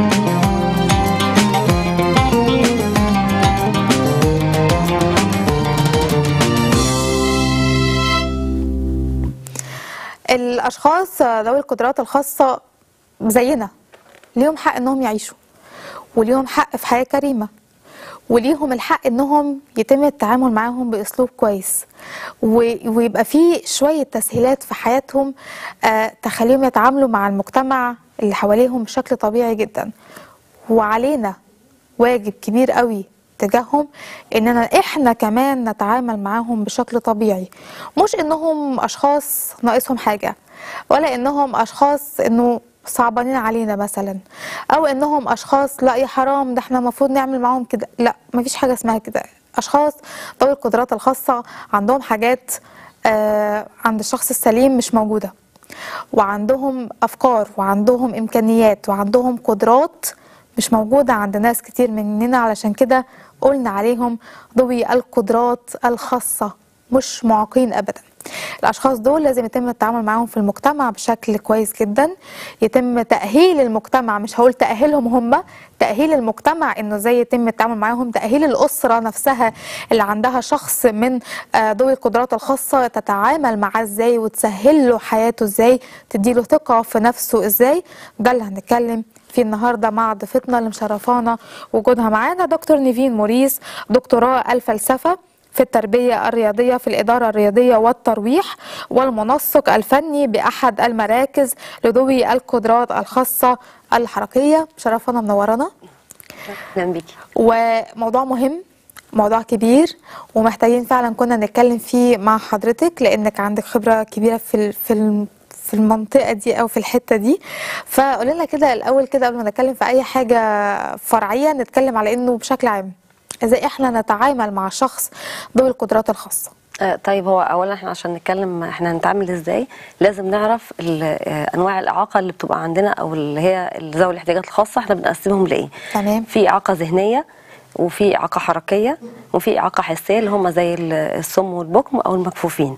الاشخاص ذوي القدرات الخاصه زينا ليهم حق انهم يعيشوا وليهم حق في حياه كريمه وليهم الحق انهم يتم التعامل معاهم باسلوب كويس و- ويبقى في شويه تسهيلات في حياتهم آه، تخليهم يتعاملوا مع المجتمع اللي حواليهم بشكل طبيعي جدا وعلينا واجب كبير قوي تجاههم اننا احنا كمان نتعامل معاهم بشكل طبيعي مش انهم اشخاص ناقصهم حاجه ولا انهم اشخاص انه صعبانين علينا مثلا او انهم اشخاص لا يا حرام ده احنا المفروض نعمل معاهم كده لا مفيش حاجه اسمها كده اشخاص ذوي القدرات الخاصه عندهم حاجات آه عند الشخص السليم مش موجوده وعندهم افكار وعندهم امكانيات وعندهم قدرات مش موجوده عند ناس كتير مننا علشان كده قلنا عليهم ذوي القدرات الخاصه مش معاقين ابدا الاشخاص دول لازم يتم التعامل معاهم في المجتمع بشكل كويس جدا يتم تاهيل المجتمع مش هقول تاهيلهم هم تاهيل المجتمع انه ازاي يتم التعامل معاهم تاهيل الاسره نفسها اللي عندها شخص من آه، ذوي القدرات الخاصه تتعامل معاه ازاي وتسهل له حياته ازاي تديله ثقه في نفسه ازاي ده اللي هنتكلم فيه النهارده مع ضيفتنا اللي مشرفانا وجودها معانا دكتور نيفين موريس دكتوراه الفلسفه في التربية الرياضية في الإدارة الرياضية والترويح والمنسق الفني بأحد المراكز لذوي القدرات الخاصة الحركية شرفنا منورانا اهلا بيكي وموضوع مهم موضوع كبير ومحتاجين فعلا كنا نتكلم فيه مع حضرتك لأنك عندك خبرة كبيرة في ال- في الم- في المنطقة دي أو في الحتة دي فقولي لنا كده الأول كده قبل ما نتكلم في أي حاجة فرعية نتكلم على إنه بشكل عام ازاي احنا نتعامل مع شخص ذوي القدرات الخاصة آه، طيب هو اولا احنا عشان نتكلم احنا هنتعامل ازاي لازم نعرف ال- آه، انواع الاعاقه اللي بتبقى عندنا او اللي هي اللي ذوي الاحتياجات الخاصه احنا بنقسمهم لايه تمام. في اعاقه ذهنيه وفي اعاقه حركيه وفي اعاقه حسيه اللي هم زي ال- الصم والبكم او المكفوفين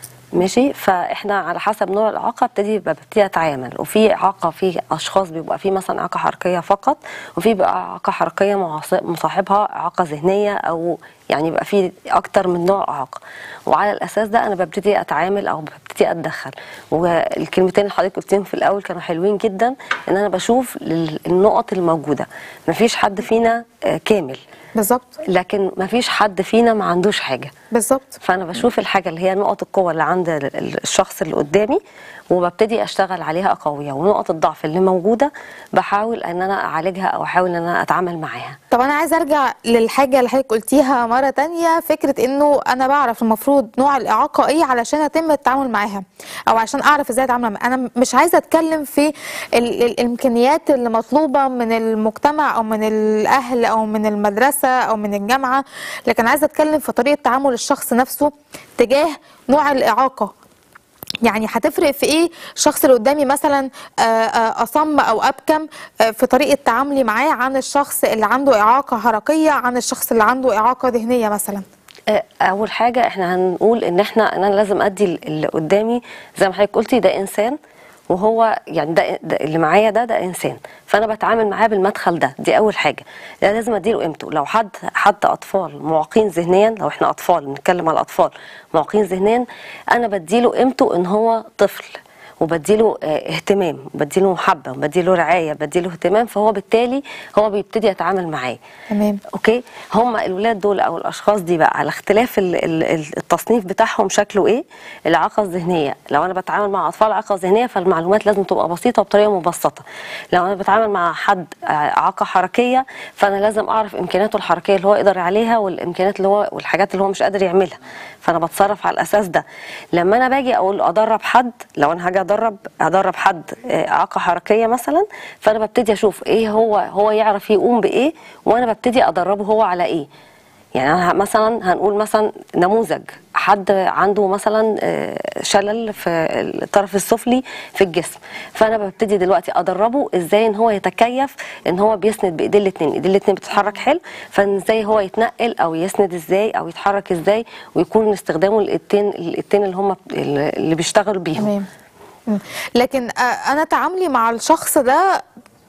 ماشي فاحنا على حسب نوع الاعاقه ابتدي ببتدي اتعامل وفي اعاقه في اشخاص بيبقى في مثلا اعاقه حركيه فقط وفي بقى اعاقه حركيه معاص- مصاحبها اعاقه ذهنيه او يعني يبقى في اكتر من نوع اعاقه وعلى الاساس ده انا ببتدي اتعامل او ببتدي اتدخل والكلمتين اللي حضرتك قلتيهم في الاول كانوا حلوين جدا ان انا بشوف ال- النقط الموجوده مفيش حد فينا آه، كامل بالظبط لكن مفيش حد فينا ما عندوش حاجه بالظبط فانا بشوف الحاجه اللي هي نقط القوه اللي عند ال- ال- الشخص اللي قدامي وببتدي اشتغل عليها اقويها ونقط الضعف اللي موجوده بحاول ان انا اعالجها او احاول ان انا اتعامل معاها طب انا عايزه ارجع للحاجه اللي حضرتك قلتيها مره تانية فكره انه انا بعرف المفروض نوع الاعاقه ايه علشان اتم التعامل معاها او عشان اعرف ازاي اتعامل معاها انا مش عايزه اتكلم في ال ال الامكانيات اللي مطلوبه من المجتمع او من الاهل او من المدرسه او من الجامعه لكن عايزه اتكلم في طريقه تعامل الشخص نفسه تجاه نوع الاعاقه يعني هتفرق في ايه الشخص اللي قدامي مثلا آه، آه، اصم او ابكم آه، في طريقه تعاملي معاه عن الشخص اللي عنده اعاقه حركيه عن الشخص اللي عنده اعاقه ذهنيه مثلا آه، اول حاجه احنا هنقول ان احنا ان انا لازم ادي ال- اللي قدامي زي ما حضرتك قلتي ده انسان وهو يعني ده, ده اللي معايا ده ده انسان فانا بتعامل معاه بالمدخل ده دي اول حاجه ده لازم اديله قيمته لو حد حتى اطفال معاقين ذهنيا لو احنا اطفال بنتكلم على الاطفال معاقين ذهنيا انا بديله قيمته ان هو طفل وبديله آه، اهتمام وبديله محبه وبديله رعايه بديله اهتمام فهو بالتالي هو بيبتدي يتعامل معاه تمام اوكي هم الولاد دول او الاشخاص دي بقى على اختلاف ال- ال- ال- التصنيف بتاعهم شكله ايه الاعاقه الذهنيه لو انا بتعامل مع اطفال اعاقه ذهنيه فالمعلومات لازم تبقى بسيطه وبطريقه مبسطه لو انا بتعامل مع حد آه، اعاقه حركيه فانا لازم اعرف امكانياته الحركيه اللي هو يقدر عليها والامكانيات اللي هو والحاجات اللي هو مش قادر يعملها فانا بتصرف على الاساس ده لما انا باجي اقول ادرب حد لو انا هاجي ادرب ادرب حد آه، اعاقه حركيه مثلا فانا ببتدي اشوف ايه هو هو يعرف يقوم بايه وانا ببتدي ادربه هو على ايه يعني أنا مثلا هنقول مثلا نموذج حد عنده مثلا آه، شلل في الطرف السفلي في الجسم فانا ببتدي دلوقتي ادربه ازاي ان هو يتكيف ان هو بيسند بايديه الاثنين ايديه الاثنين بتتحرك حلو فازاي هو يتنقل او يسند ازاي او يتحرك ازاي ويكون استخدامه الايدين الايدين اللي هم اللي بيشتغلوا بيهم تمام مم. لكن آه، انا تعاملي مع الشخص ده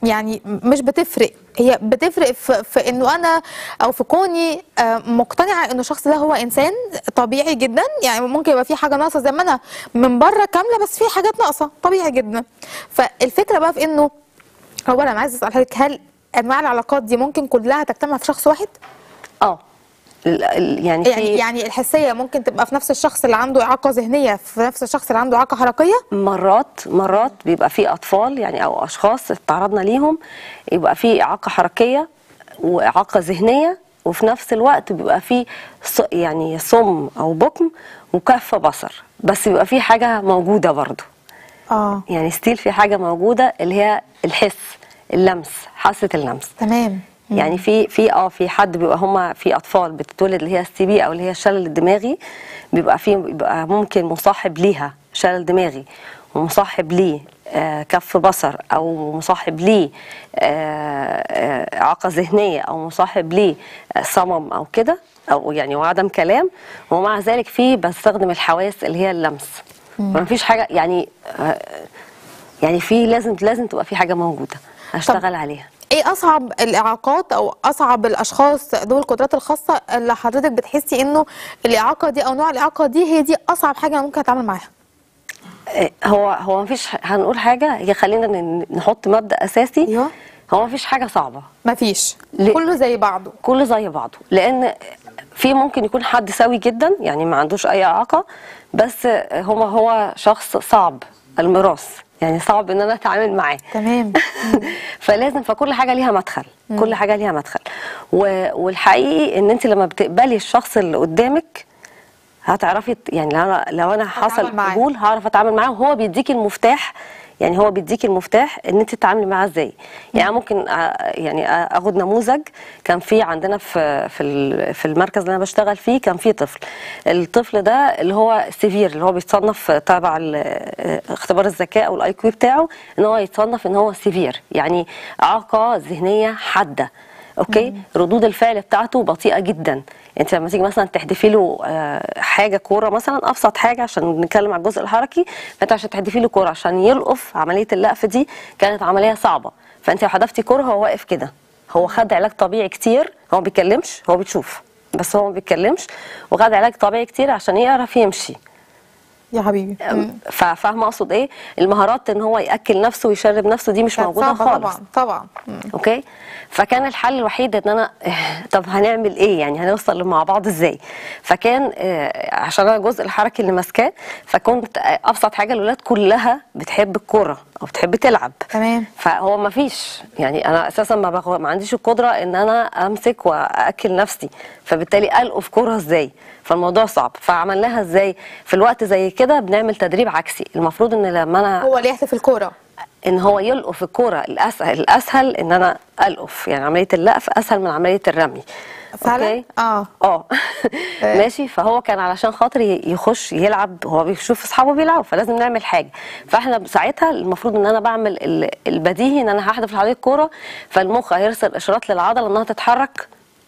يعني مش بتفرق هي بتفرق في, في انه انا او في كوني آه، مقتنعه انه الشخص ده هو انسان طبيعي جدا يعني ممكن يبقى في حاجه ناقصه زي ما انا من بره كامله بس في حاجات ناقصه طبيعي جدا فالفكره بقى في انه اولا انا عايزه اسال حضرتك هل انواع العلاقات دي ممكن كلها تجتمع في شخص واحد؟ اه ال- ال- يعني في يعني يعني الحسيه ممكن تبقى في نفس الشخص اللي عنده اعاقه ذهنيه في نفس الشخص اللي عنده اعاقه حركيه؟ مرات مرات بيبقى في اطفال يعني او اشخاص تعرضنا ليهم يبقى في اعاقه حركيه واعاقه ذهنيه وفي نفس الوقت بيبقى في ص- يعني صم او بكم وكف بصر بس بيبقى في حاجه موجوده برضو اه يعني ستيل في حاجه موجوده اللي هي الحس اللمس حاسه اللمس تمام يعني في في اه في حد بيبقى هما في اطفال بتتولد اللي هي السي بي او اللي هي الشلل الدماغي بيبقى في بيبقى ممكن مصاحب ليها شلل دماغي ومصاحب ليه آه كف بصر او مصاحب ليه آه آه اعاقه ذهنيه او مصاحب ليه آه صمم او كده او يعني وعدم كلام ومع ذلك في بستخدم الحواس اللي هي اللمس ما فيش حاجه يعني آه يعني في لازم لازم تبقى في حاجه موجوده اشتغل عليها ايه اصعب الاعاقات او اصعب الاشخاص ذوي القدرات الخاصه اللي حضرتك بتحسي انه الاعاقه دي او نوع الاعاقه دي هي دي اصعب حاجه أنا ممكن اتعامل معاها إيه، هو هو مفيش ح- هنقول حاجه هي خلينا ن- نحط مبدا اساسي أيوه. هو مفيش حاجه صعبه مفيش ليه؟ كله زي بعضه كله زي بعضه لان في ممكن يكون حد سوي جدا يعني ما عندوش اي اعاقه بس هو هو شخص صعب الميراث يعني صعب ان انا اتعامل معاه تمام فلازم فكل حاجه ليها مدخل كل حاجه ليها مدخل و- والحقيقي ان انت لما بتقبلي الشخص اللي قدامك هتعرفي ت- يعني لو انا لو انا حصل هتعامل معاه. قبول هعرف اتعامل معاه وهو بيديكي المفتاح يعني هو بيديكي المفتاح ان انت تتعاملي معاه ازاي يعني أنا ممكن أ- يعني أ- اخد نموذج كان في عندنا في في ال- في المركز اللي انا بشتغل فيه كان في طفل الطفل ده اللي هو سيفير اللي هو بيتصنف تبع ال- اختبار الذكاء او الاي كيو بتاعه ان هو يتصنف ان هو سيفير يعني اعاقه ذهنيه حاده اوكي ردود الفعل بتاعته بطيئه جدا انت لما تيجي مثلا تحدفي له آه، حاجه كوره مثلا ابسط حاجه عشان نتكلم على الجزء الحركي فانت عشان تحدفي له كوره عشان يلقف عمليه اللقف دي كانت عمليه صعبه فانت لو حدفتي كوره هو واقف كده هو خد علاج طبيعي كتير هو ما بيتكلمش هو بيشوف بس هو ما بيتكلمش وخد علاج طبيعي كتير عشان يعرف يمشي يا حبيبي مم. فا- فاهمه اقصد ايه المهارات ان هو ياكل نفسه ويشرب نفسه دي مش كانت موجوده صعبة خالص طبعا طبعا مم. اوكي فكان الحل الوحيد ان انا طب هنعمل ايه يعني هنوصل مع بعض ازاي فكان آه، عشان انا الجزء الحركي اللي ماسكاه فكنت آه، ابسط حاجه الولاد كلها بتحب الكوره او بتحب تلعب تمام فهو ما فيش يعني انا اساسا ما, بغ... ما عنديش القدره ان انا امسك واكل نفسي فبالتالي القف كوره ازاي فالموضوع صعب فعملناها ازاي في الوقت زي كده بنعمل تدريب عكسي المفروض ان لما انا هو اللي يحتف الكوره ان هو يلقف الكرة الاسهل الاسهل ان انا القف يعني عمليه اللقف اسهل من عمليه الرمي فعلا؟ أوكي؟ اه اه ماشي فهو كان علشان خاطر ي- يخش يلعب هو بيشوف اصحابه بيلعبوا فلازم نعمل حاجه فاحنا ساعتها المفروض ان انا بعمل ال- البديهي ان انا هحدف عليه الكوره فالمخ هيرسل اشارات للعضله انها تتحرك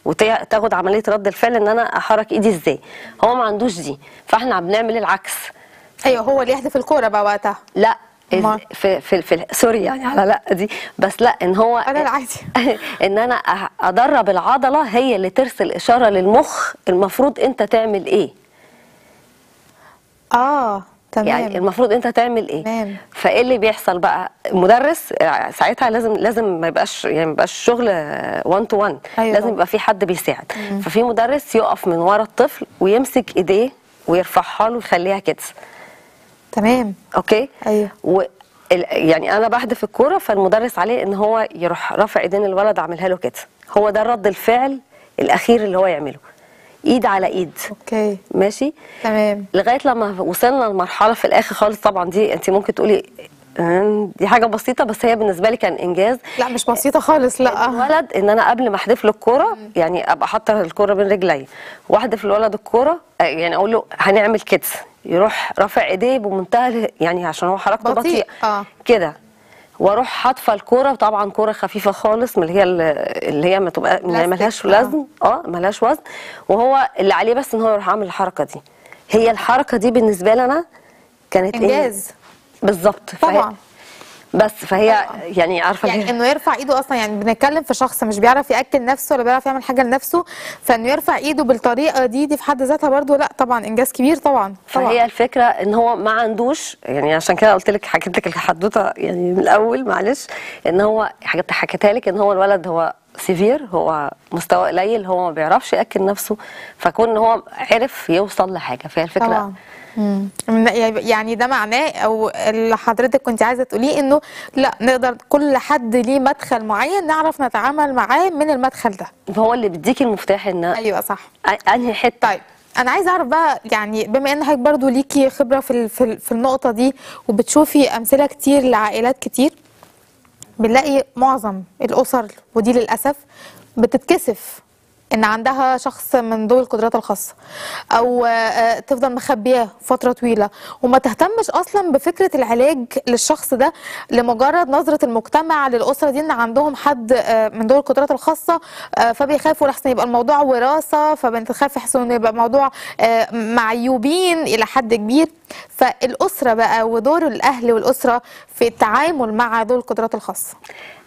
وتاخد عمليه رد الفعل ان انا احرك ايدي ازاي هو ما عندوش دي فاحنا بنعمل العكس ايوه هو اللي يحتف الكوره بقى وقتها لا إز- أمال؟ في في في سوري يعني على لا دي بس لا ان هو انا العادي ان انا أه- ادرب العضله هي اللي ترسل اشاره للمخ المفروض انت تعمل ايه اه تمام يعني المفروض انت تعمل ايه تمام. فايه اللي بيحصل بقى المدرس آه، ساعتها لازم لازم ما يبقاش يعني ما يبقاش شغل 1 تو 1 أيوة لازم طبعا. يبقى في حد بيساعد ففي مدرس يقف من ورا الطفل ويمسك ايديه ويرفعها له ويخليها كده تمام اوكي ايوه و ال- يعني انا بحدف الكوره فالمدرس عليه ان هو يروح رافع ايدين الولد عاملها له كده هو ده رد الفعل الاخير اللي هو يعمله ايد على ايد اوكي ماشي تمام لغايه لما وصلنا لمرحله في الاخر خالص طبعا دي انت ممكن تقولي "أم، دي حاجه بسيطه بس هي بالنسبه لي كان انجاز لا مش بسيطه خالص لا الولد ان انا قبل ما احدف له الكوره يعني ابقى حاطه الكوره بين رجلي واحدف الولد الكوره آه، يعني اقول له هنعمل كده يروح رافع ايديه بمنتهى ال- يعني عشان هو حركته بطيء، بطيئه آه. كده واروح حاطفه الكوره وطبعا كوره خفيفه خالص من اللي هي اللي هي ما تبقى يعني بلاستيك، ملهاش آه. وزن اه ملهاش وزن وهو اللي عليه بس ان هو يروح عامل الحركه دي هي الحركه دي بالنسبه لي انا كانت إيه؟ انجاز بالظبط فهي- طبعا بس فهي يعني عارفه يعني اللي- انه يرفع ايده اصلا يعني بنتكلم في شخص مش بيعرف ياكل نفسه ولا بيعرف يعمل حاجه لنفسه فانه يرفع ايده بالطريقه دي دي في حد ذاتها برضو لا طبعا انجاز كبير طبعا طبعا فهي الفكره ان هو ما عندوش يعني عشان كده قلت لك حكيت لك الحدوته يعني من الاول معلش ان هو حاجات حكيتها لك ان هو الولد هو سيفير هو مستوى قليل هو ما بيعرفش ياكل نفسه فكون ان هو عرف يوصل لحاجه فهي الفكره طبعا مم. من- يعني ده معناه او اللي حضرتك كنت عايزه تقوليه انه لا نقدر كل حد ليه مدخل معين نعرف نتعامل معاه من المدخل ده هو اللي بيديك المفتاح ان ايوه صح انهي حته طيب انا عايزه اعرف بقى يعني بما ان حضرتك برضو ليكي خبره في ال- في ال- في النقطه دي وبتشوفي امثله كتير لعائلات كتير بنلاقي معظم الاسر ودي للاسف بتتكسف ان عندها شخص من ذوي القدرات الخاصه او آه، تفضل مخبياه فتره طويله وما تهتمش اصلا بفكره العلاج للشخص ده لمجرد نظره المجتمع للاسره دي ان عندهم حد آه، من ذوي القدرات الخاصه آه، فبيخافوا لحسن يبقى الموضوع وراثه فبنتخاف يحسوا انه يبقى موضوع آه، معيوبين الى حد كبير فالاسره بقى ودور الاهل والاسره في التعامل مع ذوي القدرات الخاصه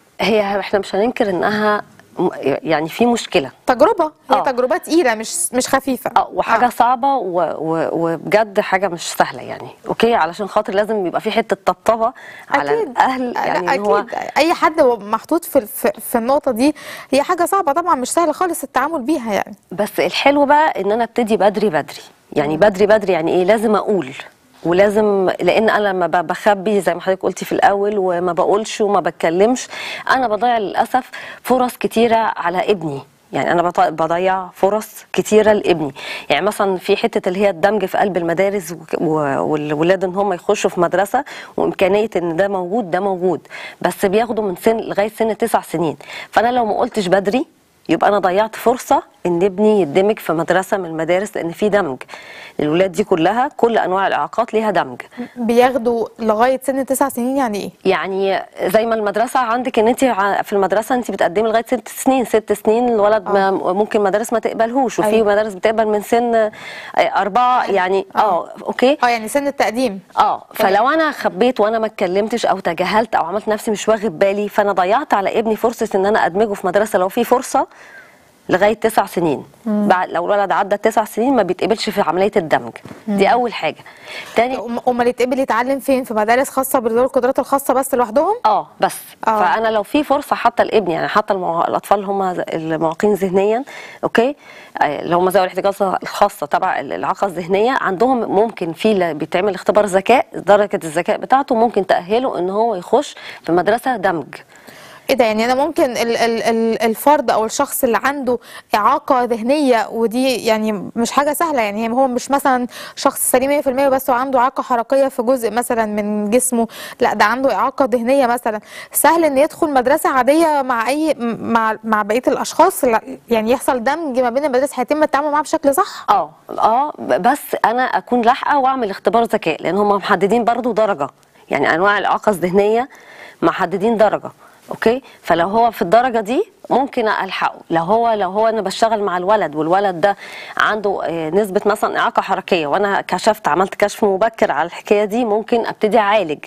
هي احنا مش هننكر انها م- يعني في مشكله تجربه هي آه. تجربه تقيله مش مش خفيفه اه وحاجه صعبه و... و... وبجد حاجه مش سهله يعني اوكي علشان خاطر لازم يبقى في حته طبطبه على أكيد. الاهل لا، يعني إن هو اكيد اي حد هو محطوط في في, في النقطه دي هي حاجه صعبه طبعا مش سهله خالص التعامل بيها يعني بس الحلو بقى ان انا ابتدي بدري بدري يعني بدري بدري يعني ايه لازم اقول ولازم لان انا لما ب- بخبي زي ما حضرتك قلتي في الاول وما بقولش وما بتكلمش انا بضيع للاسف فرص كتيره على ابني يعني انا بط- بضيع فرص كتيره لابني يعني مثلا في حته اللي هي الدمج في قلب المدارس وك- و- والولاد ان هم يخشوا في مدرسه وامكانيه ان ده موجود ده موجود بس بياخدوا من سن لغايه سن تسع سنين فانا لو ما قلتش بدري يبقى انا ضيعت فرصه ان ابني يدمج في مدرسه من المدارس لان في دمج الولاد دي كلها كل انواع الاعاقات ليها دمج بياخدوا لغايه سن تسع سنين يعني ايه يعني زي ما المدرسه عندك ان انت ع- في المدرسه انت بتقدمي لغايه ست سنين ست سنين الولد ما ممكن مدارس ما تقبلهوش وفي أيوة. مدارس بتقبل من سن آه، اربعه يعني اه اوكي اه يعني سن التقديم اه فلو انا خبيت وانا ما اتكلمتش او تجاهلت او عملت نفسي مش واخد بالي فانا ضيعت على ابني فرصه ان انا ادمجه في مدرسه لو في فرصه لغايه تسع سنين بعد لو الولد عدى تسع سنين ما بيتقبلش في عمليه الدمج دي اول حاججه تاني أم- امال يتقبل يتعلم فين في مدارس خاصه بذوي القدرات الخاصه بس لوحدهم اه بس آه. فانا لو في فرصه حتى لابني يعني حتى المع... الاطفال اللي هم ز- المعاقين ذهنيا اوكي آه، اللي هم ذوي الاحتياجات الخاصه تبع ال- الاعاقه الذهنيه عندهم ممكن في ل- بيتعمل اختبار ذكاء درجه الذكاء بتاعته ممكن تاهله ان هو يخش في مدرسه دمج ايه ده يعني انا ممكن ال ال ال الفرد او الشخص اللي عنده اعاقه ذهنيه ودي يعني مش حاجه سهله يعني هو مش مثلا شخص سليم 100% بس هو عنده اعاقه حركيه في جزء مثلا من جسمه لا ده عنده اعاقه ذهنيه مثلا سهل ان يدخل مدرسه عاديه مع اي مع مع بقيه الاشخاص لا يعني يحصل دمج ما بين المدارس هيتم التعامل معاه بشكل صح اه اه ب- بس انا اكون لاحقه واعمل اختبار ذكاء لان هم محددين برضو درجه يعني انواع الاعاقه الذهنيه محددين درجه اوكي فلو هو في الدرجه دي ممكن الحقه لو هو لو هو انا بشتغل مع الولد والولد ده عنده آه، نسبه مثلا اعاقه حركيه وانا كشفت عملت كشف مبكر على الحكايه دي ممكن ابتدي اعالج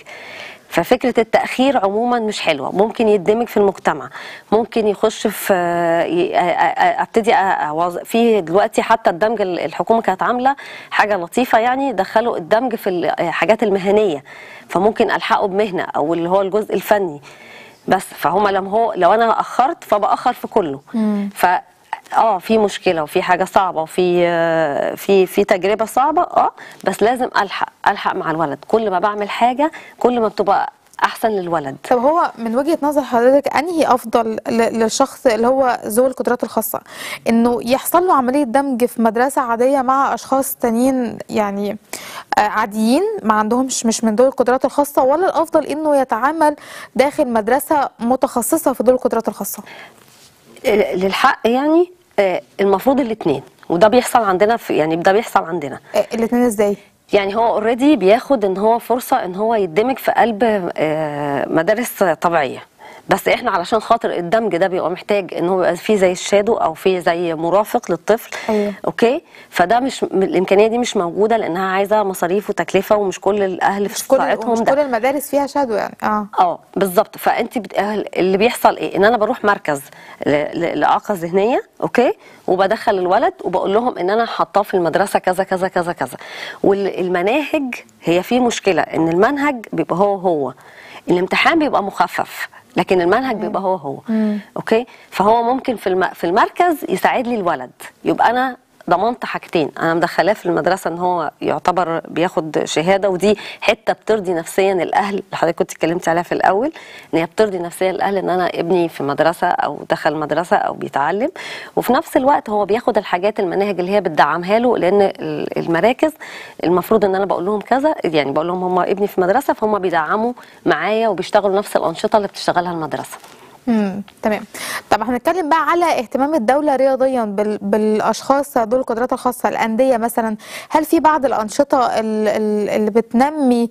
ففكره التاخير عموما مش حلوه ممكن يندمج في المجتمع ممكن يخش في ي- أ- أ- ابتدي أ- أوظ- في دلوقتي حتى الدمج ال- الحكومه كانت عامله حاجه لطيفه يعني دخلوا الدمج في الحاجات المهنيه فممكن الحقه بمهنه او اللي هو الجزء الفني بس فهم لما هو لو انا اخرت فباخر في كله ف اه في مشكله وفي حاجه صعبه وفي آه، في في تجربه صعبه اه بس لازم الحق الحق مع الولد كل ما بعمل حاجه كل ما بتبقى احسن للولد طب هو من وجهة نظر حضرتك انهي افضل ل- للشخص اللي هو ذوي القدرات الخاصة انه يحصل له عملية دمج في مدرسة عادية مع اشخاص تانيين يعني آه، عاديين ما عندهمش مش من ذوي القدرات الخاصة ولا الافضل انه يتعامل داخل مدرسة متخصصة في ذوي القدرات الخاصة آه، للحق يعني آه، المفروض الاثنين وده بيحصل عندنا في يعني ده بيحصل عندنا آه، الاتنين ازاي يعني هو اوريدي بياخد ان هو فرصه ان هو يندمج في قلب آه، مدارس طبيعيه بس احنا علشان خاطر الدمج ده بيبقى محتاج ان هو يبقى فيه زي الشادو او فيه زي مرافق للطفل أيوة. اوكي فده مش الامكانيه دي مش موجوده لانها عايزه مصاريف وتكلفه ومش كل الاهل في مش كل استطاعتهم مش ده كل المدارس فيها شادو يعني اه اه بالظبط فانت بت... اللي بيحصل ايه ان انا بروح مركز ل... ل... لاعاقه ذهنيه اوكي وبدخل الولد وبقول لهم ان انا حاطاه في المدرسه كذا كذا كذا كذا والمناهج هي في مشكله ان المنهج بيبقى هو هو الامتحان بيبقى مخفف لكن المنهج بيبقى هو هو اوكي فهو ممكن في الم... في المركز يساعد لي الولد يبقى انا ضمنت حاجتين انا مدخلاه في المدرسه ان هو يعتبر بياخد شهاده ودي حته بترضي نفسيا الاهل اللي حضرتك كنت اتكلمتي عليها في الاول ان هي بترضي نفسيا الاهل ان انا ابني في مدرسه او دخل مدرسه او بيتعلم وفي نفس الوقت هو بياخد الحاجات المناهج اللي هي بتدعمها له لان ال- المراكز المفروض ان انا بقول لهم كذا يعني بقول لهم هم ابني في مدرسه فهم بيدعموا معايا وبيشتغلوا نفس الانشطه اللي بتشتغلها المدرسه امم تمام طب هنتكلم بقى على اهتمام الدولة رياضيا بال... بالأشخاص ذوي القدرات الخاصة الأندية مثلا هل في بعض الأنشطة ال- ال- اللي بتنمي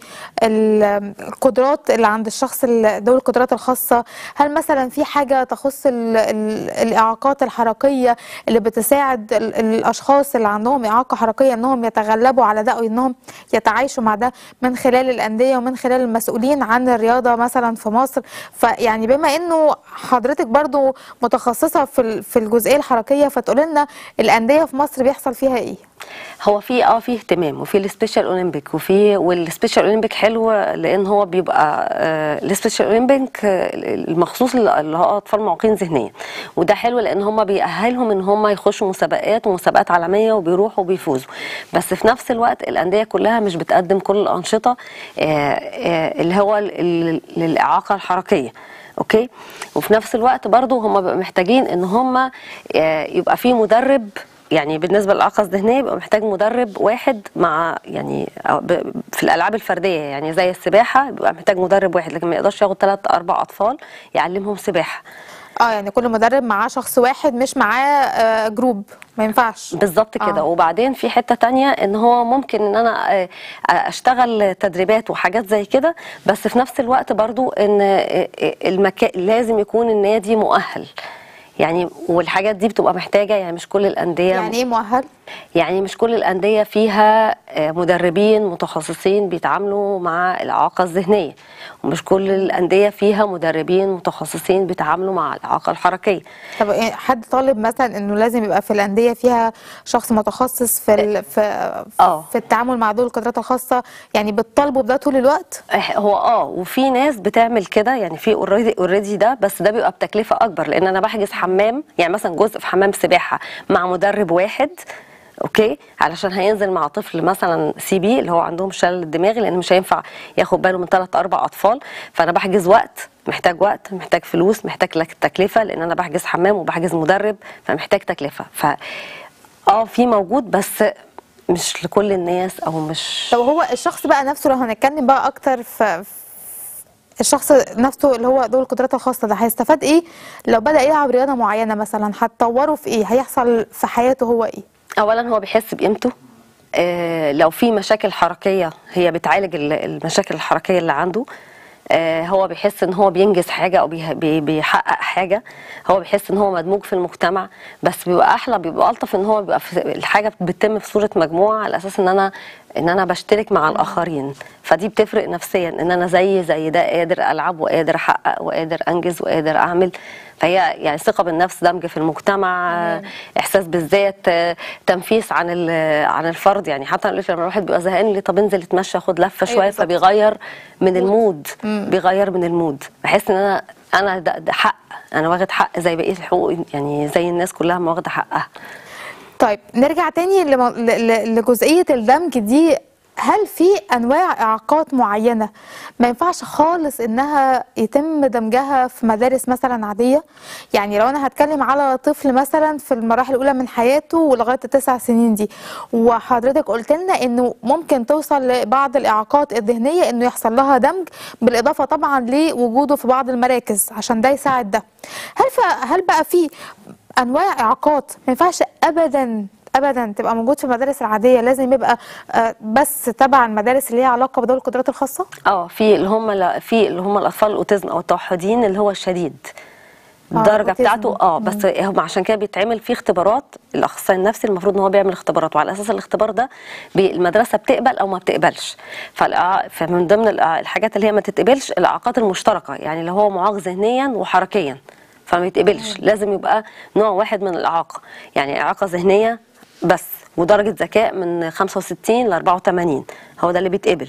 ال- القدرات اللي عند الشخص ال- ذوي القدرات الخاصة هل مثلا في حاجة تخص ال... ال... الإعاقات الحركية اللي بتساعد ال... الأشخاص اللي عندهم إعاقة حركية إنهم يتغلبوا على ده أو إنهم يتعايشوا مع ده من خلال الأندية ومن خلال المسؤولين عن الرياضة مثلا في مصر فيعني بما إنه حضرتك برضو متخصصة في ال- في الجزئية الحركية فتقولي لنا الأندية في مصر بيحصل فيها إيه؟ هو في اه في اهتمام وفي السبيشال اولمبيك وفي والسبيشال اولمبيك حلو لان هو بيبقى آه السبيشال اولمبيك آه، المخصوص اللي هو اطفال معاقين ذهنيا وده حلو لان هم بيأهلهم ان هم يخشوا مسابقات ومسابقات عالميه وبيروحوا وبيفوزوا بس في نفس الوقت الانديه كلها مش بتقدم كل الانشطه آه آه اللي هو ال- ال- للاعاقه الحركيه اوكي وفي نفس الوقت برضو هم بيبقوا محتاجين ان هم آه، يبقى في مدرب يعني بالنسبه للاعاقه الذهنيه يبقى محتاج مدرب واحد مع يعني أو ب- في الالعاب الفرديه يعني زي السباحه بيبقى محتاج مدرب واحد لكن ما يقدرش ياخد ثلاث اربع اطفال يعلمهم سباحه اه يعني كل مدرب معاه شخص واحد مش معاه آه جروب ما ينفعش بالظبط كده آه. وبعدين في حته تانية ان هو ممكن ان انا آه، اشتغل تدريبات وحاجات زي كده بس في نفس الوقت برضو ان المكان لازم يكون النادي مؤهل يعني والحاجات دي بتبقى محتاجه يعني مش كل الانديه يعني ايه مؤهل؟ يعني مش كل الأندية فيها آه، مدربين متخصصين بيتعاملوا مع الإعاقة الذهنية ومش كل الأندية فيها مدربين متخصصين بيتعاملوا مع الإعاقة الحركية طب يعني حد طالب مثلا انه لازم يبقى في الانديه فيها شخص متخصص في ال... في آه. في التعامل مع ذوي القدرات الخاصه يعني بتطالبوا بده طول الوقت؟ إح- هو اه وفي ناس بتعمل كده يعني في اوريدي اوريدي ده بس ده بيبقى بتكلفه اكبر لان انا بحجز حمام يعني مثلا جزء في حمام سباحه مع مدرب واحد اوكي علشان هينزل مع طفل مثلا سي بي اللي هو عندهم شلل دماغي لان مش هينفع ياخد باله من ثلاث اربع اطفال فانا بحجز وقت محتاج وقت محتاج فلوس محتاج لك تكلفه لان انا بحجز حمام وبحجز مدرب فمحتاج تكلفه ف اه في موجود بس مش لكل الناس او مش طب هو الشخص بقى نفسه لو هنتكلم بقى اكتر في في الشخص نفسه اللي هو ذوي القدرات الخاصه ده هيستفاد ايه لو بدا يلعب رياضه معينه مثلا هتطوره في ايه هيحصل في حياته هو ايه اولا هو بيحس بقيمته آه لو في مشاكل حركيه هي بتعالج ال- المشاكل الحركيه اللي عنده آه هو بيحس ان هو بينجز حاجه او بيه- بي- بيحقق حاجه هو بيحس ان هو مدموج في المجتمع بس بيبقى احلى بيبقى الطف ان هو بيبقى في الحاجه بتتم في صوره مجموعه على اساس ان انا ان انا بشترك مع الاخرين فدي بتفرق نفسيا ان انا زي زي ده قادر العب وقادر احقق وقادر انجز وقادر اعمل فهي يعني ثقه بالنفس دمج في المجتمع آه، احساس بالذات آه، تنفيس عن ال- عن الفرد يعني حتى أنا قلت لما الواحد بيبقى زهقان يقول لي طب انزل اتمشى خد لفه أيوة شويه بالظبط. فبيغير من المود بيغير من المود بحس ان انا انا ده, ده حق انا واخد حق زي بقيه الحقوق يعني زي الناس كلها ما واخده حقها طيب نرجع تاني لم- ل- ل- لجزئية الدمج دي هل في انواع اعاقات معينه ما ينفعش خالص انها يتم دمجها في مدارس مثلا عاديه يعني لو انا هتكلم على طفل مثلا في المراحل الاولى من حياته ولغايه التسع سنين دي وحضرتك قلت لنا انه ممكن توصل لبعض الاعاقات الذهنيه انه يحصل لها دمج بالاضافه طبعا لوجوده في بعض المراكز عشان ده يساعد ده هل ف... هل بقى في انواع اعاقات ما ينفعش ابدا ابدا تبقى موجود في المدارس العاديه لازم يبقى آه، بس تبع المدارس اللي ليها علاقه بذوي القدرات الخاصه اه في اللي هم لا- في اللي هم الاطفال الاوتيزم او التوحدين اللي هو الشديد الدرجه الأوتيزم. بتاعته اه بس هم عشان كده بيتعمل فيه اختبارات الاخصائي النفسي المفروض ان هو بيعمل اختبارات وعلى اساس الاختبار ده بي- المدرسه بتقبل او ما بتقبلش فالإع- فمن ضمن الإع- الحاجات اللي هي ما تتقبلش الاعاقات المشتركه يعني اللي هو معاق ذهنيا وحركيا فما يتقبلش لازم يبقى نوع واحد من الاعاقه يعني اعاقه ذهنيه بس ودرجه ذكاء من 65 ل 84 هو ده اللي بيتقبل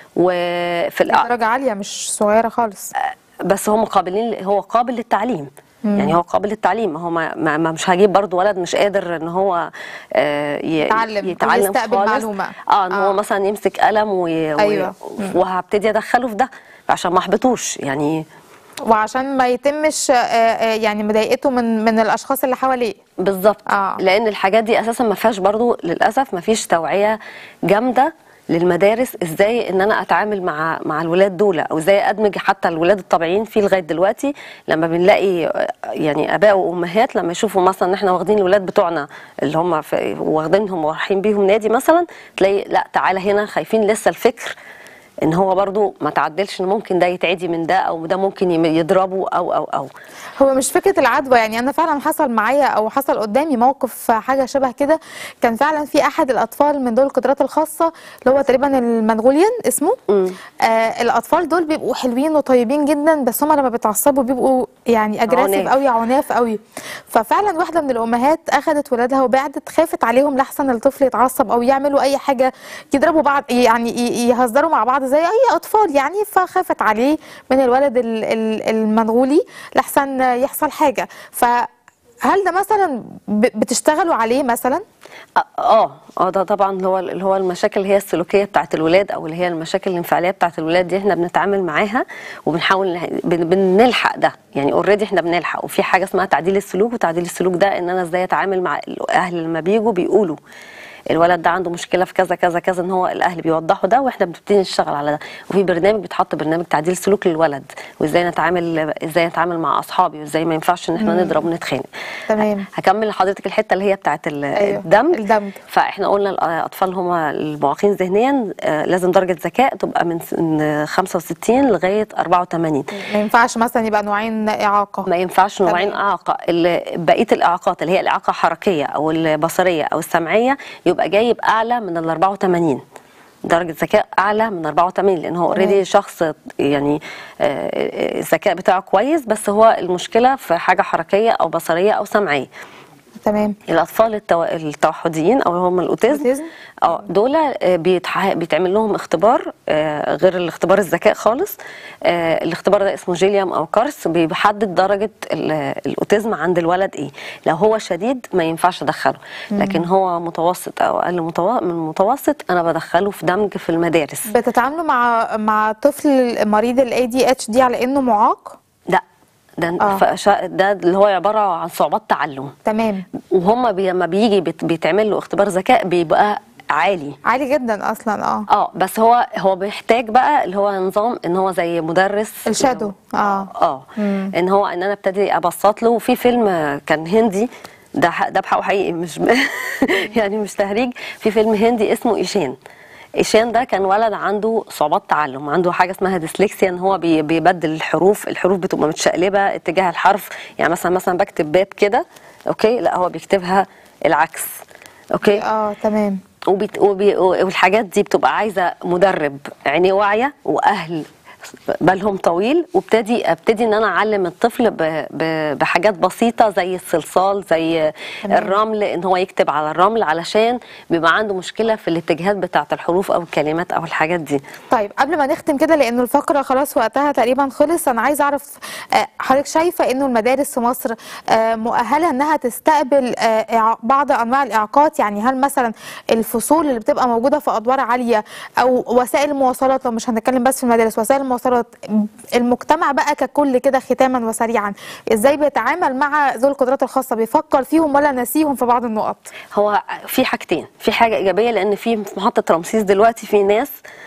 وفي الأع... درجه عاليه مش صغيره خالص بس هم قابلين هو قابل للتعليم يعني هو قابل للتعليم ما هو ما ما ما مش هجيب برضو ولد مش قادر ان هو آه، ي- يتعلم أو يتعلم يستقبل خالص. معلومة. اه ان آه. هو مثلا يمسك قلم وي... أيوة. وي... وهبتدي ادخله في ده عشان ما احبطوش يعني وعشان ما يتمش آه، آه، يعني مضايقته من من الاشخاص اللي حواليه بالظبط آه. لان الحاجات دي اساسا ما فيهاش برضو للاسف ما فيش توعيه جامده للمدارس ازاي ان انا اتعامل مع مع الولاد دول او ازاي ادمج حتى الولاد الطبيعيين فيه لغايه دلوقتي لما بنلاقي آه، يعني اباء وامهات لما يشوفوا مثلا ان احنا واخدين الولاد بتوعنا اللي هم في- واخدينهم ورايحين بيهم نادي مثلا تلاقي لا تعالى هنا خايفين لسه الفكر ان هو برضو ما تعدلش ان ممكن ده يتعدي من ده او ده ممكن يم- يضربه او او او هو مش فكره العدوى يعني انا فعلا حصل معايا او حصل قدامي موقف حاجه شبه كده كان فعلا في احد الاطفال من دول القدرات الخاصه اللي هو تقريبا المنغوليان اسمه آه الاطفال دول بيبقوا حلوين وطيبين جدا بس هم لما بيتعصبوا بيبقوا يعني اجريسيف عناف. قوي عناف قوي ففعلا واحده من الامهات اخذت ولادها وبعدت خافت عليهم لحسن الطفل يتعصب او يعملوا اي حاجه يضربوا بعض يعني ي- يهزروا مع بعض زي اي اطفال يعني فخافت عليه من الولد ال- ال- المنغولي لحسن يحصل حاجه فهل ده مثلا ب- بتشتغلوا عليه مثلا اه اه ده طبعا اللي هو اللي هو المشاكل اللي هي السلوكيه بتاعت الولاد او اللي هي المشاكل الانفعاليه بتاعت الولاد دي احنا بنتعامل معاها وبنحاول نه- بن- بنلحق ده يعني اوريدي احنا بنلحق وفي حاجه اسمها تعديل السلوك وتعديل السلوك ده ان انا ازاي اتعامل مع الاهل لما بيجوا بيقولوا الولد ده عنده مشكله في كذا كذا كذا ان هو الاهل بيوضحوا ده واحنا بنبتدي نشتغل على ده وفي برنامج بيتحط برنامج تعديل سلوك للولد وازاي نتعامل ازاي نتعامل مع اصحابي وازاي ما ينفعش ان احنا نضرب ونتخانق تمام. هكمل لحضرتك الحته اللي هي بتاعت ال- أيوة، الدمج الدمج. فاحنا قلنا الاطفال هم المعاقين ذهنيا آه، لازم درجه ذكاء تبقى من س- من 65 لغايه 84 ما ينفعش مثلا يبقى نوعين اعاقه ما ينفعش نوعين تمام. اعاقه ال- بقيه الاعاقات اللي هي الاعاقه الحركيه او البصريه او السمعيه يبقى جايب اعلى من ال 84 درجة ذكاء أعلى من 84 لأن هو تمام. اوريدي شخص يعني آه، الذكاء بتاعه كويس بس هو المشكلة في حاجة حركية أو بصرية أو سمعية تمام الاطفال التو... التوحديين او هم الاوتيزم الأوتيزم. اه دول آه، بيتح... بيتعمل لهم اختبار آه، غير الاختبار الذكاء خالص آه، الاختبار ده اسمه جيليام او كارس بيحدد درجه ال... الاوتيزم عند الولد ايه لو هو شديد ما ينفعش ادخله لكن هو متوسط او اقل متو... من المتوسط انا بدخله في دمج في المدارس بتتعاملوا مع مع طفل مريض الاي دي اتش دي على انه معاق لا ده آه. فش... ده اللي هو عباره عن صعوبات تعلم تمام وهم بي... لما بيجي بيت... بيتعمل له اختبار ذكاء بيبقى عالي عالي جدا اصلا اه اه بس هو هو بيحتاج بقى اللي هو نظام ان هو زي مدرس الشادو اه اه ان هو ان انا ابتدي ابسط له وفي فيلم كان هندي ده ح- ده بحقه حقيقي مش يعني مش تهريج في فيلم هندي اسمه ايشان ايشان ده كان ولد عنده صعوبات تعلم عنده حاجه اسمها ديسلكسيا ان هو بي- بيبدل الحروف الحروف بتبقى متشقلبه اتجاه الحرف يعني مثلا مثلا بكتب باب كده اوكي لا هو بيكتبها العكس اوكي اه تمام وبيت... وبي... والحاجات دي بتبقى عايزه مدرب عينيه واعيه واهل بالهم طويل وابتدي ابتدي ان انا اعلم الطفل ب... ب... بحاجات بسيطه زي الصلصال زي تمام. الرمل ان هو يكتب على الرمل علشان بيبقى عنده مشكله في الاتجاهات بتاعه الحروف او الكلمات او الحاجات دي طيب قبل ما نختم كده لانه الفقره خلاص وقتها تقريبا خلص انا عايزه اعرف آه، حضرتك شايفه انه المدارس في مصر آه، مؤهله انها تستقبل آه، إعا- بعض انواع الاعاقات يعني هل مثلا الفصول اللي بتبقى موجوده في ادوار عاليه او وسائل المواصلات لو مش هنتكلم بس في المدارس وسائل المواصلات المجتمع بقى ككل كده ختاما وسريعا ازاي بيتعامل مع ذوي القدرات الخاصه بيفكر فيهم ولا ناسيهم في بعض النقط هو في حاجتين في حاجه ايجابيه لان في في محطه رمسيس دلوقتي في ناس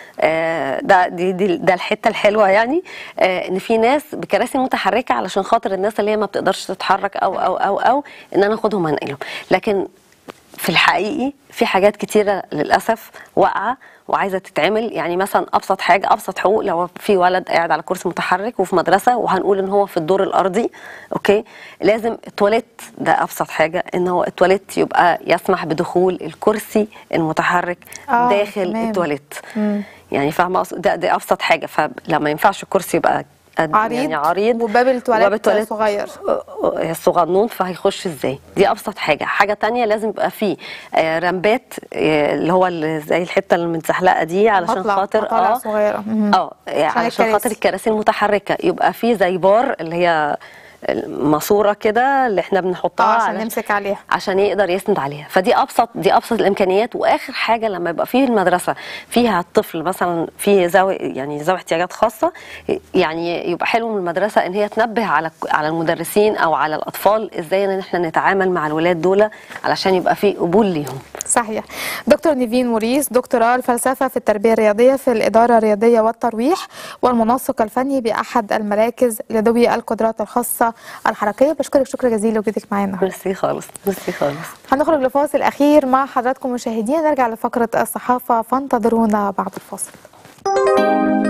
آه، ده دي, دي ده الحته الحلوه يعني آه، ان في ناس بكراسي متحركه علشان خاطر الناس اللي هي ما بتقدرش تتحرك او او او او ان انا اخدهم انقلهم لكن في الحقيقي في حاجات كتيرة للأسف واقعة وعايزة تتعمل يعني مثلا أبسط حاجة أبسط حقوق لو في ولد قاعد على كرسي متحرك وفي مدرسة وهنقول إن هو في الدور الأرضي أوكي لازم التواليت ده أبسط حاجة إن هو التواليت يبقى يسمح بدخول الكرسي المتحرك آه، داخل تمام. التواليت مم. يعني فاهمة أقصد- ده, ده أبسط حاجة فلما ينفعش الكرسي يبقى قد- عريض يعني عريض وباب التواليت وباب التواليت صغير. صغنون فهيخش ازاي دي ابسط حاجه حاجه تانية لازم يبقى فيه آه، رمبات آه، اللي هو ال- زي الحته اللي متزحلقه دي علشان مطلع- خاطر مطالع صغيرة. مهم. اه آه، عشان علشان خاطر الكراسي. الكراسي المتحركه يبقى فيه زي بار اللي هي ماسوره كده اللي احنا بنحطها اه عشان علشان- نمسك عليها عشان يقدر يسند عليها فدي ابسط دي ابسط الامكانيات واخر حاجه لما يبقى في المدرسه فيها الطفل مثلا في ذوي يعني ذوي احتياجات خاصه يعني يبقى حلو من المدرسه ان هي تنبه على على المدرسين او على الاطفال ازاي ان احنا نتعامل مع الولاد دول علشان يبقى في قبول ليهم صحيح دكتور نيفين موريس دكتوراه الفلسفة في التربية الرياضية في الإدارة الرياضية والترويح والمنسق الفني بأحد المراكز لذوي القدرات الخاصة الحركية بشكرك شكرا جزيلا لوجودك معانا النهاردة. ميرسي خالص ميرسي خالص هنخرج لفاصل أخير مع حضراتكم مشاهدينا نرجع لفقرة الصحافة فانتظرونا بعد الفاصل